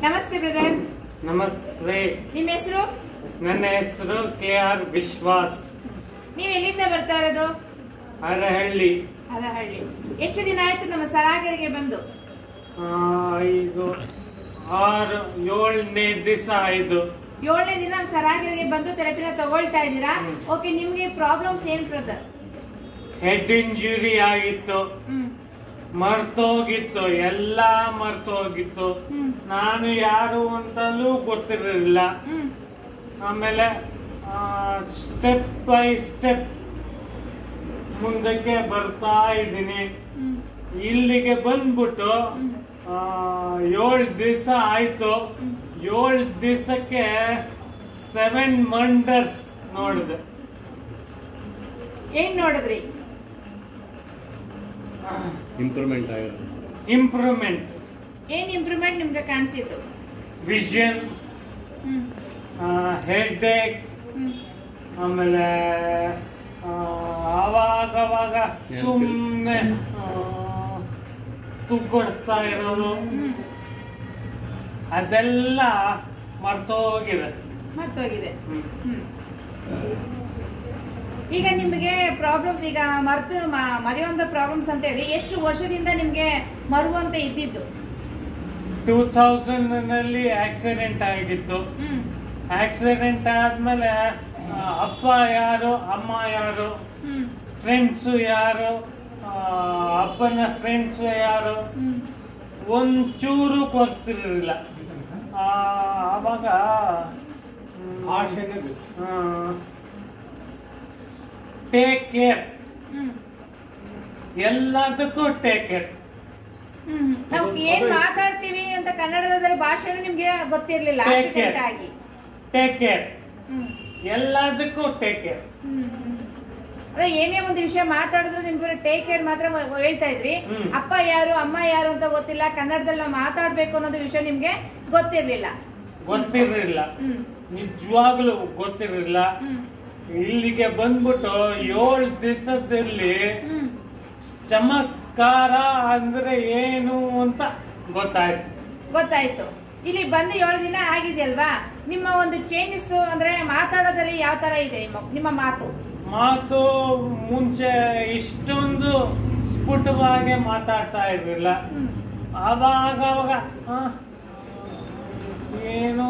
ನಮಸ್ತೆ ಬ್ರದರ್ ನಮಸ್ತೆ ನಿಮ್ಮ ಹೆಸರು ನನ್ನ ಹೆಸರು ಕೆ ಆರ್ ವಿಶ್ವಾಸ್ ನೀವು ಎಲ್ಲಿಂದ ಬರ್ತಾ ಇರೋದು ಅರಹಳ್ಳಿ ಹರಹಳ್ಳಿ ಎಷ್ಟು ದಿನ ಆಯ್ತು ನಮ್ಮ ಸರಾಗರಿಗೆ ಬಂದು ಆ, ಐದು ಆರು ಏಳನೇ ದಿವಸ ಆಯ್ತು ಏಳನೇ ದಿನ ನಮ್ಮ ಸರಾಗರಿಗೆ ಬಂದು ಥೆರಪಿನ ತಗೊಳ್ತಾ ಇದ್ದೀರಾ ಹ್ಮ್. ಓಕೆ ನಿಮ್ಗೆ ಪ್ರಾಬ್ಲಮ್ಸ್ ಏನ್ ಬ್ರದರ್ ಹೆಡ್ ಇಂಜುರಿ ಆಗಿತ್ತು ಹ್ಮ್ ಮರ್ತೋಗಿತ್ತು ಎಲ್ಲ ಮರ್ತೋಗಿತ್ತು ಹ್ಮ್ ನಾನು ಯಾರು ಅಂತಲೂ ಗೊತ್ತಿರಲಿಲ್ಲ ಹ್ಮ್ ಆಮೇಲೆ ಸ್ಟೆಪ್ ಬೈ ಸ್ಟೆಪ್ ಮುಂದಕ್ಕೆ ಬರ್ತಾ ಇದ್ದೀನಿ ಹ್ಮ್ ಇಲ್ಲಿಗೆ ಬಂದ್ಬಿಟ್ಟು ಹ್ಮ್. ಏಳು ದಿವಸ ಆಯ್ತು ಹ್ಮ್. ಏಳು ದಿವಸಕ್ಕೆ ಸೆವೆನ್ ಮಂಡರ್ಸ್ ನೋಡಿದೆ ಏನ್ ನೋಡಿದ್ರಿ ಇಂಪ್ರೂವ್ಮೆಂಟ್ ಆಗಿರೋದು ಇಂಪ್ರೂವ್ಮೆಂಟ್ ಏನ್ ಇಂಪ್ರೂವ್ಮೆಂಟ್ ನಿಮ್ಗೆ ಕಾಣಿಸಿತ್ತು ವಿಷನ್ ಹ್ಮ್ ಹೆಡ್ ಏಕ್ ಹ್ಮ್ ಆಮೇಲೆ ಆ, ಅವಾಗವಾಗ ನೆನ್ಪಿಲ್ಲ. ಸುಮ್ಮನೆ ತುಗ್ಗೊಡ್ತಾ ಇರೋದು ಹ್ಮ್ ಅದೆಲ್ಲ ಮರ್ತೋಗಿದೆ ಮರ್ತೋಗಿದೆ ಹ್ಮ್. ಹ್ಮ್. ಈಗ ನಿಮಗೆ ಪ್ರಾಬ್ಲಮ್ಸ್ ಈಗ ಮರ್ತು ಮ- ಮರೆಯುವಂತ ಪ್ರಾಬ್ಲಮ್ಸ್ ಅಂತ ಹೇಳಿ ಎಷ್ಟು ವರ್ಷದಿಂದ ನಿಮ್ಗೆ ಮರುವಂತ ಇದ್ದಿದ್ದು ಟೂ ತೌಸಂಡ್ ನಲ್ಲಿ ಆಕ್ಸಿಡೆಂಟ್ ಆಗಿತ್ತು ಹ್ಮ್ ಆಕ್ಸಿಡೆಂಟ್ ಆದ್ಮೇಲೆ ಆ, ಅಪ್ಪ ಯಾರು ಅಮ್ಮ ಯಾರು ಹ್ಮ್ ಫ್ರೆಂಡ್ಸು ಯಾರು ಆ, ಅಪ್ಪನ ಫ್ರೆಂಡ್ಸ್ ಯಾರು ಹ್ಮ್ ಒಂಚೂರು ಗೊತ್ತಿರಲಿಲ್ಲ ಆ, ಅವಾಗ ಟೇಕ್ ಕೇರ್ ಹ್ಮ್ ಎಲ್ಲದಕ್ಕೂ ಟೇಕ್ ಕೇರ್ ಹ್ಮ್ ನಾವು ಏನ್ ಮಾತಾಡ್ತೀವಿ ಅಂತ ಕನ್ನಡದಲ್ಲಿ ಭಾಷೆನೂ ನಿಮ್ಗೆ ಗೊತ್ತಿರ್ಲಿಲ್ಲ Take ಆಕ್ಸಿಡೆಂಟ್ care. ಆಗಿ ಟೇಕ್ ಕೇರ್ ಹ್ಮ್ ಎಲ್ಲದಕ್ಕೂ ಟೇಕ್ ಕೇರ್ ಹ್ಮ್, ಹ್ಮ್. ಅದೇ ಏನೇ ಒಂದು ವಿಷಯ ಮಾತಾಡಿದ್ರು ನಿಮ್ಗೆ ಟೇಕ್ ಕೇರ್ ಮಾತ್ರ ಮ- ಹೇಳ್ತಾ ಇದ್ರಿ ಹ್ಮ್. ಅಪ್ಪ ಯಾರು ಅಮ್ಮ ಯಾರು ಅಂತ ಗೊತ್ತಿಲ್ಲ ಕನ್ನಡದಲ್ಲಿ ನಾವು ಮಾತಾಡ್ಬೇಕು ಅನ್ನೋದು ವಿಷಯ ನಿಮ್ಗೆ ಗೊತ್ತಿರ್ಲಿಲ್ಲ ಗೊತ್ತಿರಲಿಲ್ಲ ಹ್ಮ್ ನಿಜವಾಗ್ಲೂ ಗೊತ್ತಿರಲಿಲ್ಲ ಹ್ಮ್ ಇಲ್ಲಿಗೆ ಬಂದ್ಬಿಟ್ಟು ಏಳು ದಿವಸದಲ್ಲಿ ಹ್ಮ್ ಚಮತ್ಕಾರ ಅಂದ್ರೆ ಏನು ಅಂತ ಗೊತ್ತಾಯ್ತು ಗೊತ್ತಾಯ್ತು ಇಲ್ಲಿ ಬಂದು ಏಳು ದಿನ ಆಗಿದೆಯಲ್ವಾ ನಿಮ್ಮ ಒಂದು ಚೇಂಜಸ್ ಅಂದ್ರೆ ಮಾತಾಡೋದ್ರಲ್ಲಿ ಯಾವ ತರ ಇದೆ ನಿಮ್ಮ- ನಿಮ್ಮ ಮಾತು ಮಾತು ಮುಂಚೆ ಇಷ್ಟೊಂದು ಸ್ಫುಟವಾಗಿ ಮಾತಾಡ್ತಾ ಇರಲಿಲ್ಲ ಹ್ಮ್ ಆವಾಗ ಅವಾಗ ಆ, ಏನು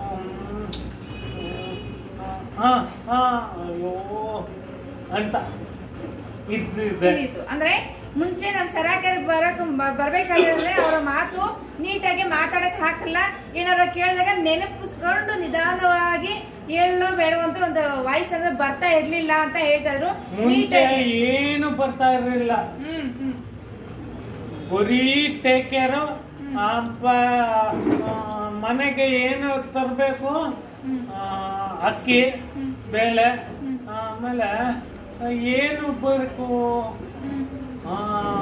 ಹಾ ಹಾ ಅಯ್ಯೋ ಅಂತ ಇದ್ದಿದೆ ಇದಿತ್ತು. ಅಂದ್ರೆ ಮುಂಚೆ ನಮ್ ಸರಾಕರಿ ಬರಕ್ ಬ- ಬರ್ಬೇಕಾದ್ರೆ ಅವರ ಮಾತು ನೀಟಾಗಿ ಮಾತಾಡಕ್ ಹಾಕಲ್ಲ ಏನಾರ ಕೇಳಿದಾಗ ನೆನಪಿಸ್ಕೊಂಡು ನಿಧಾನವಾಗಿ ಹೇಳೋ ಬೇಡವಂತ ಒಂದು ವಾಯ್ಸ್ ಅಂದ್ರೆ ಬರ್ತಾ ಇರ್ಲಿಲ್ಲ ಅಂತ ಹೇಳ್ತಾ ಇದ್ರು ಮುಂಚೆ ನೀಟಾಗಿ ಏನು ಬರ್ತಾ ಇರಲಿಲ್ಲ ಹ್ಮ್ ಹ್ಮ್ ಬರೀ ಟೇಕ್ ಕೇರು ಅಪ್ಪ ಆ, ಮನೆಗೆ ಏನು ತರಬೇಕು ಹ್ಮ್ ಅಕ್ಕಿ ಹ್ಮ್. ಬೇಳೆ ಹ್ಮ್. ಆಮೇಲೆ ಏನು ಬೇಕು ಹ್ಮ್ ಆ,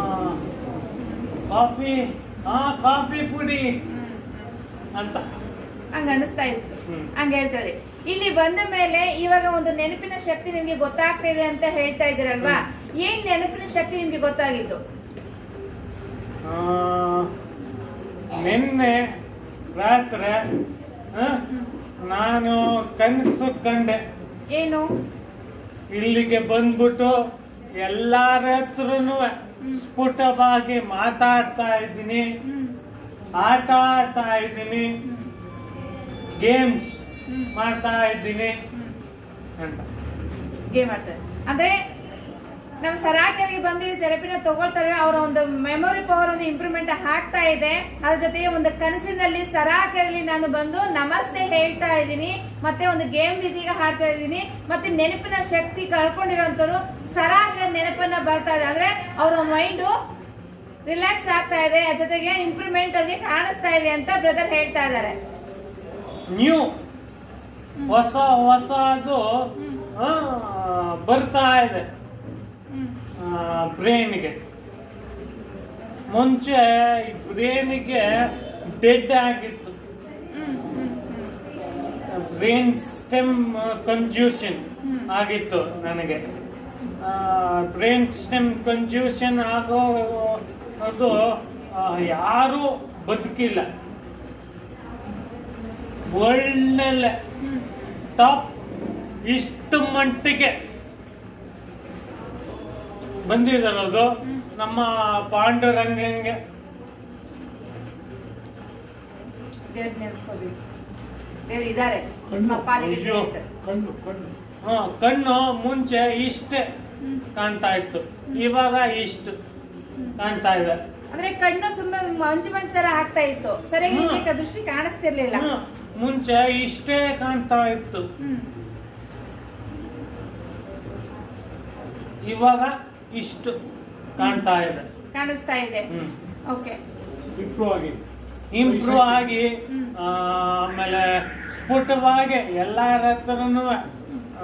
ಕಾಫಿ ಹಾ ಕಾಫಿ ಪುಡಿ ಹ್ಮ್ ಅಂತ ಹಂಗ ಅನಿಸ್ತಾ ಇತ್ತು ಹ್ಮ್. ಹಂಗ ಹೇಳ್ತಾರೆ ಇಲ್ಲಿ ಬಂದ ಮೇಲೆ ಇವಾಗ ಒಂದು ನೆನಪಿನ ಶಕ್ತಿ ನಿಮ್ಗೆ ಗೊತ್ತಾಗ್ತಾ ಇದೆ ಅಂತ ಹೇಳ್ತಾ ಇದ್ದೀರಲ್ವಾ ಏನ್ ನೆನಪಿನ ಶಕ್ತಿ ನಿಮ್ಗೆ ಗೊತ್ತಾಗಿತ್ತು ಆ, ನಿನ್ನೆ ರಾತ್ರಿ ಆ, ನಾನು ಕನಸು ಕಂಡೆ ಏನು ಇಲ್ಲಿಗೆ ಬಂದ್ಬಿಟ್ಟು ಎಲ್ಲಾರ ಹತ್ರನು ಸ್ಫುಟವಾಗಿ ಮಾತಾಡ್ತಾ ಇದ್ದೀನಿ ಹ್ಮ್ ಆಟ ಆಡ್ತಾ ಇದ್ದೀನಿ ಹ್ಮ್ ಗೇಮ್ಸ್ ಹ್ಮ್ ಮಾಡ್ತಾ ಇದ್ದೀನಿ ಹ್ಮ್ ಅಂತ ಗೇಮ್ ಮಾಡ್ತಾರೆ ಅಂದ್ರೆ ನಮ್ಮ ಸರಾಕರಿಗೆ ಬಂದು ಥೆರಪಿನ ತಗೊಳ್ತಾರೆ ಅವರ ಒಂದು ಮೆಮೊರಿ ಪವರ್ ಒಂದು ಇಂಪ್ರೂವ್ಮೆಂಟ್ ಆಗ್ತಾ ಇದೆ ಅದ್ರ ಜೊತೆಗೆ ಒಂದು ಕನಸಿನಲ್ಲಿ ಸರಾಕರಲ್ಲಿ ನಾನು ಬಂದು ನಮಸ್ತೆ ಹೇಳ್ತಾ ಇದ್ದೀನಿ ಮತ್ತೆ ಒಂದು ಗೇಮ್ ರೀತಿಗೆ ಹಾಡ್ತಾ ಇದ್ದೀನಿ ಮತ್ತೆ ನೆನಪಿನ ಶಕ್ತಿ ಕಳ್ಕೊಂಡಿರೋಂಥವ್ರು ಸರಾಕ ನೆನಪನ್ನ ಬರ್ತಾ ಇದೆ ಅಂದ್ರೆ ಅವರ ಮೈಂಡು ರಿಲ್ಯಾಕ್ಸ್ ಆಗ್ತಾ ಇದೆ ಅದ್ರ ಜೊತೆಗೆ ಇಂಪ್ರೂವ್ಮೆಂಟ್ ಅವ್ರಿಗೆ ಕಾಣಿಸ್ತಾ ಇದೆ ಅಂತ ಬ್ರದರ್ ಹೇಳ್ತಾ ಇದ್ದಾರೆ ನ್ಯೂ ಹೊಸ ಹೊಸದು ಆ, ಬರ್ತಾ ಇದೆ ಬ್ರೈನ್ಗೆ ಮುಂಚೆ ಬ್ರೈನ್ಗೆ ಡೆಡ್ ಆಗಿತ್ತು ಬ್ರೈನ್ ಸ್ಟೆಮ್ ಕನ್ಫ್ಯೂಷನ್ ಹ್ಮ್. ಆಗಿತ್ತು ನನಗೆ ಬ್ರೈನ್ ಸ್ಟೆಮ್ ಕನ್ಫ್ಯೂಷನ್ ಆಗೋ ಅದು ಆ, ಯಾರೂ ಬದುಕಿಲ್ಲ ವರ್ಲ್ಡ್ನಲ್ಲೇ ಹ್ಮ್ ಟಾಪ್ ಇಷ್ಟು ಮಟ್ಟಿಗೆ ಬಂದಿರೋದು ನಮ್ಮ ಪಾಂಡುರಂಗಂಗೆ ದೇವ್ರ ನೆನ್ಸ್ಕೋಬೇಕು ದೇವ್ರು ಇದಾರೆ ಕಣ್ಣು, ಪಾಲಿಗೆ ಅಯ್ಯೋ. ದೇವ್ರು. ಕಣ್ಣು ಕಣ್ಣು ಹ, ಕಣ್ಣು ಮುಂಚೆ ಇಷ್ಟೇ ಕಾಣ್ತಾ ಇತ್ತು ಇವಾಗ ಇಷ್ಟು ಕಾಣ್ತಾ ಇದೆ ಅಂದ್ರೆ ಕಣ್ಣು ಸುಮ್ಮನೆ ಮಂಜು ಮಂಜು ತರ ಆಗ್ತಾ ಇತ್ತು ಸರಿಯಾಗಿ ಹ್ಮ್. ಇರ್ಲಿಕ್ಕೆ ದೃಷ್ಟಿ ಕಾಣಿಸ್ತಿರ್ಲಿಲ್ಲ ಹ, ಮುಂಚೆ ಇಷ್ಟೇ ಕಾಣ್ತಾ ಇತ್ತು ಹ್ಮ್ ಇವಾಗ ಇಷ್ಟು ಕಾಣ್ತಾ ಇದೆ ಕಾಣಿಸ್ತಾ ಇದೆ ಹ್ಮ್ ಓಕೆ ಇಂಪ್ರೂವ್ ಆಗಿದೆ ಇಂಪ್ರೂವ್ ಆಗಿ ಹ್ಮ್. ಆ, ಆಮೇಲೆ ಸ್ಫುಟವಾಗಿ ಎಲ್ಲರ ಹತ್ರನೂ ಆ,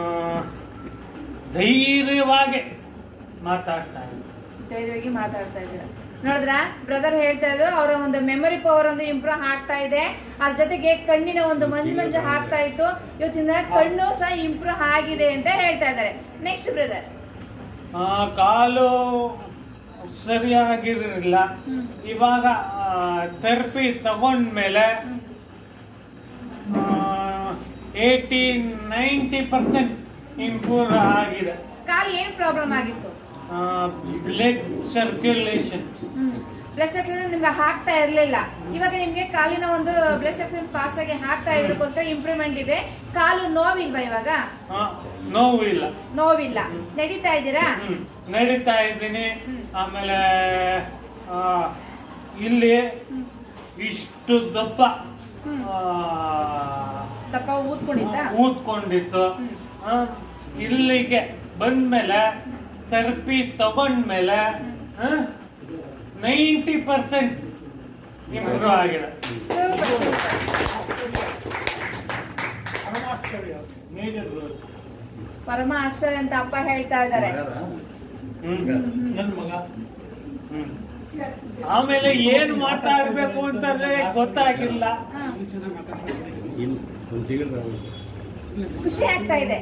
ಧೈರ್ಯವಾಗಿ ಮಾತಾಡ್ತಾ ಇದೆ ಧೈರ್ಯವಾಗಿ ಮಾತಾಡ್ತಾ ಇದ್ದೀರಾ ನೋಡಿದ್ರ ಬ್ರದರ್ ಹೇಳ್ತಾ ಇದ್ರು ಅವರ ಒಂದು ಮೆಮೊರಿ ಪವರ್ ಒಂದು ಇಂಪ್ರೂವ್ ಆಗ್ತಾ ಇದೆ ಅದ್ರ ಜೊತೆಗೆ ಕಣ್ಣಿನ ಒಂದು ಮಂಜು ಮಂಜು ಆಗ್ತಾ ಇತ್ತು ಇವತ್ತಿನ ಕಣ್ಣು ಸಹ ಇಂಪ್ರೂವ್ ಆಗಿದೆ ಅಂತ ಹೇಳ್ತಾ ಇದ್ದಾರೆ ನೆಕ್ಸ್ಟ್ ಬ್ರದರ್ ಆ, ಕಾಲು ಸರಿಯಾಗಿರಲಿಲ್ಲ ಹ್ಮ್. ಇವಾಗ ಥೆರಪಿ ತಗೊಂಡ್ಮೇಲೆ ಏಯ್ಟಿ ನೈಂಟಿ ಪರ್ಸೆಂಟ್ ಇಂಪ್ರೂವ್ ಆಗಿದೆ ಕಾಲು ಏನ್ ಪ್ರಾಬ್ಲಮ್ ಆಗಿತ್ತು ಬ್ಲಡ್ ಸರ್ಕ್ಯುಲೇಷನ್ ಬ್ಲಡ್ ಸರ್ಕ್ಯುಲೇಷನ್ ನಿಮ್ಗೆ ಹಾಕ್ತಾ ಇರ್ಲಿಲ್ಲ ಇವಾಗ ನಿಮ್ಗೆ ಕಾಲಿನ ಒಂದು ಬ್ಲಡ್ ಸರ್ಕ್ಯುಲೇಷನ್ ಫಾಸ್ಟ್ ಆಗಿ ಹಾಕ್ತಾ ಇರೋದಕ್ಕೋಸ್ಕರ ಇಂಪ್ರೂವ್ಮೆಂಟ್ ಇದೆ ಕಾಲು ನೋವಿಲ್ವಾ ಇವಾಗ ನೋವು ಇಲ್ಲ ನೋವಿಲ್ಲ ನಡೀತಾ ಇದ್ದೀರಾ ಹ್ಮ್. ನಡೀತಾ ಇದ್ದೀನಿ ಹ್ಮ್. ಆಮೇಲೆ ಆ, ಇಲ್ಲಿ ಇಷ್ಟು ದಪ್ಪ ಹ್ಮ್. ಆ, ದಪ್ಪ ಊದ್ಕೊಂಡಿದ್ದ ಊದ್ಕೊಂಡಿತ್ತು ಆ, ಇಲ್ಲಿಗೆ ಬಂದ್ಮೇಲೆ ಥೆರಪಿ ತಗೊಂಡ್ಮೇಲೆ ನೈಂಟಿ ಪರ್ಸೆಂಟ್ ಇಂಪ್ರೂವ್ ಆಗಿದೆ ಸೂಪರ್ ಪರಮ ಆಶ್ಚರ್ಯ ಅಂತ ಅಪ್ಪ ಹೇಳ್ತಾ ಇದ್ದಾರೆ ಹ್ಮ್. ನನ್ನ ಮಗ ಹ್ಮ್. ಆಮೇಲೆ ಏನ್ ಮಾತಾಡ್ಬೇಕು ಅಂತಂದ್ರೆ ಗೊತ್ತಾಗಿಲ್ಲ ಹಾ. ಇನ್ನು ಒಂದು ತಿಂಗಳು ಖುಷಿ ಆಗ್ತಾ ಇದೆ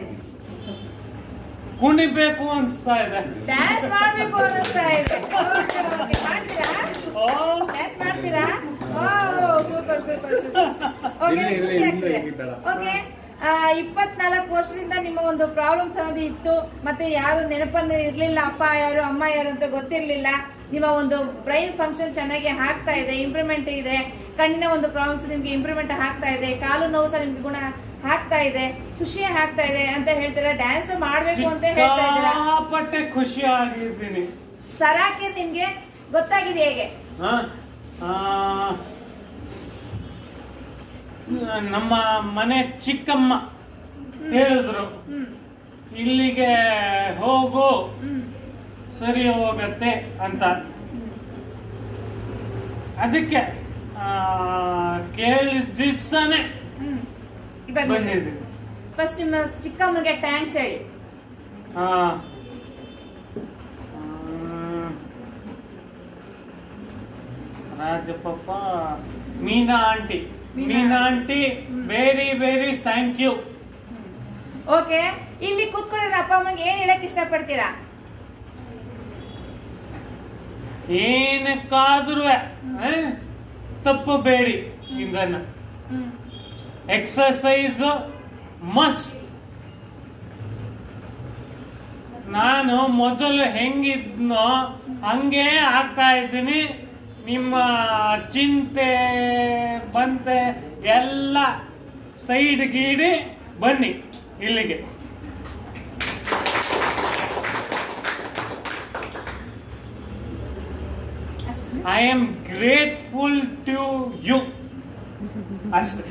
ಕುಣಿಬೇಕು ಅನ್ಸ್ತಾ ಇದೆ ಡ್ಯಾನ್ಸ್ ಮಾಡ್ಬೇಕು ಅನ್ನಿಸ್ತಾ ಇದೆ Okay, okay. ಮಾಡ್ತೀರಾ ಓ ಡ್ಯಾನ್ಸ್ ಮಾಡ್ತೀರಾ ಸೂಪರ್ ಸೂಪರ್ ಸೂಪರ್ ಓಕೆ ಇಲ್ಲ, ಇಲ್ಲ, ಖುಷಿ ಇಲ್ಲ, ಆಗ್ತಿದೆ ಇಲ್ಲ, ಬೇಡ. ಓಕೆ ಇಪ್ಪತ್ನಾಲ್ಕು ವರ್ಷದಿಂದ ನಿಮ್ಮ ಒಂದು ಪ್ರಾಬ್ಲಮ್ಸ್ ಅನ್ನೋದು ಇತ್ತು ಮತ್ತೆ ಯಾರು ನೆನಪನ್ನು ಇರ್ಲಿಲ್ಲ ಅಪ್ಪ ಯಾರು ಅಮ್ಮ ಯಾರು ಅಂತ ಗೊತ್ತಿರ್ಲಿಲ್ಲ ನಿಮ್ಮ ಒಂದು ಬ್ರೈನ್ ಫಂಕ್ಷನ್ ಚೆನ್ನಾಗಿ ಆಗ್ತಾ ಇದೆ ಇಂಪ್ರೂವ್ಮೆಂಟ್ ಇದೆ ಕಣ್ಣಿನ ಒಂದು ಪ್ರಾಬ್ಲಮ್ಸ್ ನಿಮ್ಗೆ ಇಂಪ್ರೂವ್ಮೆಂಟ್ ಆಗ್ತಾ ಇದೆ ಕಾಲು ನೋವು ಸಹ ನಿಮ್ಗೆ ಗುಣ ಆಗ್ತಾ ಇದೆ ಖುಷಿ ಆಗ್ತಾ ಇದೆ ಅಂತ ಹೇಳ್ತೀರಾ ಡ್ಯಾನ್ಸ್ ಮಾಡ್ಬೇಕು ಅಂತ ಹೇಳ್ತಾ ಇದ್ದೀರಾ ಸಿಕ್ಕಾಪಟ್ಟೆ ಖುಷಿ ಆಗಿದ್ದೀನಿ ಸರಾಕೆ ನಿಮ್ಗೆ ಗೊತ್ತಾಗಿದೆ ಹೇಗೆ ಹ? ಆ, ನಮ್ಮ ಮನೆ ಚಿಕ್ಕಮ್ಮ ಹೇಳಿದ್ರು ಹ್ಮ್ ಇಲ್ಲಿಗೆ ಹೋಗು ಹ್ಮ್ ಸರಿ ಹೋಗತ್ತೆ ಅಂತ ಅದಕ್ಕೆ ಆ, ಕೇಳಿದ ದಿವ್ಸನೇ ಹ್ಮ್ ಇವಾಗ ಬಂದಿದ್ದೀನಿ ಫಸ್ಟ್ ನಿಮ್ಮ ಚಿಕ್ಕಮ್ಮನಿಗೆ ಟ್ಯಾಂಕ್ಸ್ ಹೇಳಿ ಆ, ಹ್ಮ್. Rajappappa Meena aunty Meena. Meena aunty very very thank you okay ಇಲ್ಲಿ ಕೂತ್ಕೊಂಡಿರೋ ಅಪ್ಪ ಅಮ್ಮನಿಗೆ ಏನ್ ಹೇಳಕ್ ಇಷ್ಟಪಡ್ತೀರಾ ಏನಕ್ಕಾದ್ರೂ ತಪ್ಪಬೇಡಿ ಇದನ್ನ ಹ್ಮ್ ಎಕ್ಸಸೈಸ್ ಮಸ್ಟ್ ನಾನು ಮೊದಲು ಹೆಂಗಿದ್ನೋ ಹಂಗೆ ಆಗ್ತಾ ಇದ್ದೀನಿ ನಿಮ್ಮ ಚಿಂತೆ ಬಂತೆ ಎಲ್ಲ ಸೈಡ್ ಗೀಡಿ ಬನ್ನಿ ಇಲ್ಲಿಗೆ ಅಷ್ಟೇ I am grateful to you ಅಷ್ಟೇ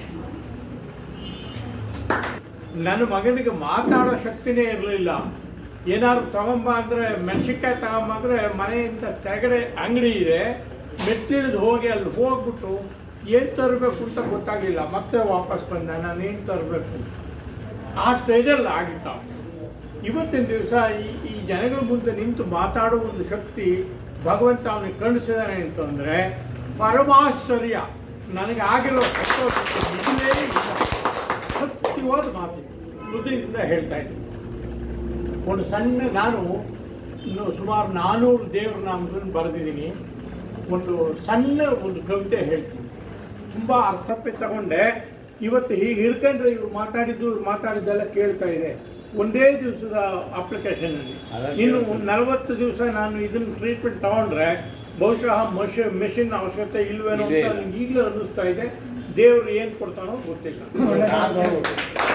ನನ್ನ ಮಗನಿಗೆ ಮಾತಾಡೋ ಶಕ್ತಿನೇ ಇರಲಿಲ್ಲ ಏನಾದ್ರು ತಗೊಂಬ ಅಂದ್ರೆ ಮೆಣಸಿನ್ಕಾಯಿ ತಗೊಂಬ ಅಂದ್ರೆ ಮನೆಯಿಂದ ತೆಗಡೆ ಅಂಗಡಿ ಇದೆ ಮೆಟ್ಟಿಳಿದು ಹೋಗಿ ಅಲ್ಲಿ ಹೋಗ್ಬಿಟ್ಟು ಏನು ತರಬೇಕು ಅಂತ ಗೊತ್ತಾಗಲಿಲ್ಲ ಮತ್ತೆ ವಾಪಸ್ ಬಂದ ನಾನು ಏನು ತರಬೇಕು ಆ ಸ್ಟೇಜಲ್ಲಿ ಆಗಿತ್ತ ಇವತ್ತಿನ ದಿವಸ ಈ ಈ ಜನಗಳ ಮುಂದೆ ನಿಂತು ಮಾತಾಡುವ ಒಂದು ಶಕ್ತಿ ಭಗವಂತ ಅವನಿಗೆ ಕಳಿಸಿದಾನೆ ಅಂತಂದ್ರೆ ಪರಮಾಶ್ಚರ್ಯ ನನಗೆ ಆಗಿರೋ ಸಂತೋಷಕ್ಕೆ ಮಿತಿಯೇ ಇಲ್ಲ. ಸತ್ಯವಾದ ಮಾತು ಹೃದಯದಿಂದ ಹೇಳ್ತಾ ಇದ್ದೀನಿ ಒಂದು ಸಣ್ಣ ನಾನು ಇನ್ನು ಸುಮಾರು ನಾನ್ನೂರು ದೇವ್ರ ನಾಮಗಳನ್ನು ಬರೆದಿದ್ದೀನಿ ಒಂದು ಸಣ್ಣ ಒಂದು ಕವಿತೆ ಹೇಳ್ತೀನಿ ತುಂಬ ಅರ್ಥಪ್ಪೆ ತಗೊಂಡೆ ಇವತ್ತು ಹೀಗೆ ಹಿಡ್ಕೊಂಡ್ರೆ ಇವ್ರು ಮಾತಾಡಿದ್ದು ಇವ್ರು ಮಾತಾಡಿದ್ದೆಲ್ಲ ಕೇಳ್ತಾ ಇದೆ ಒಂದೇ ದಿವಸದ ಅಪ್ಲಿಕೇಶನ್ ಅಲ್ಲಿ ಅದಾಗಿ ಇನ್ನು ಕೇಳಿಸ್ತದೆ. ನಲವತ್ತು ದಿವಸ ನಾನು ಇದನ್ನ ಟ್ರೀಟ್ಮೆಂಟ್ ತಗೊಂಡ್ರೆ ಬಹುಶಃ ಮಷ ಮೆಷಿನ್ ಅವಶ್ಯಕತೆ ಇಲ್ವೇನೋ ಇಲ್ಲೇ ಅಂತ ಇಲ್ಲ. ನನಗೆ ಈಗಲೂ ಅನ್ನಿಸ್ತಾ ಇದೆ ದೇವ್ರು ಏನು ಕೊಡ್ತಾನೋ ಗೊತ್ತಿಲ್ಲ ನಾನು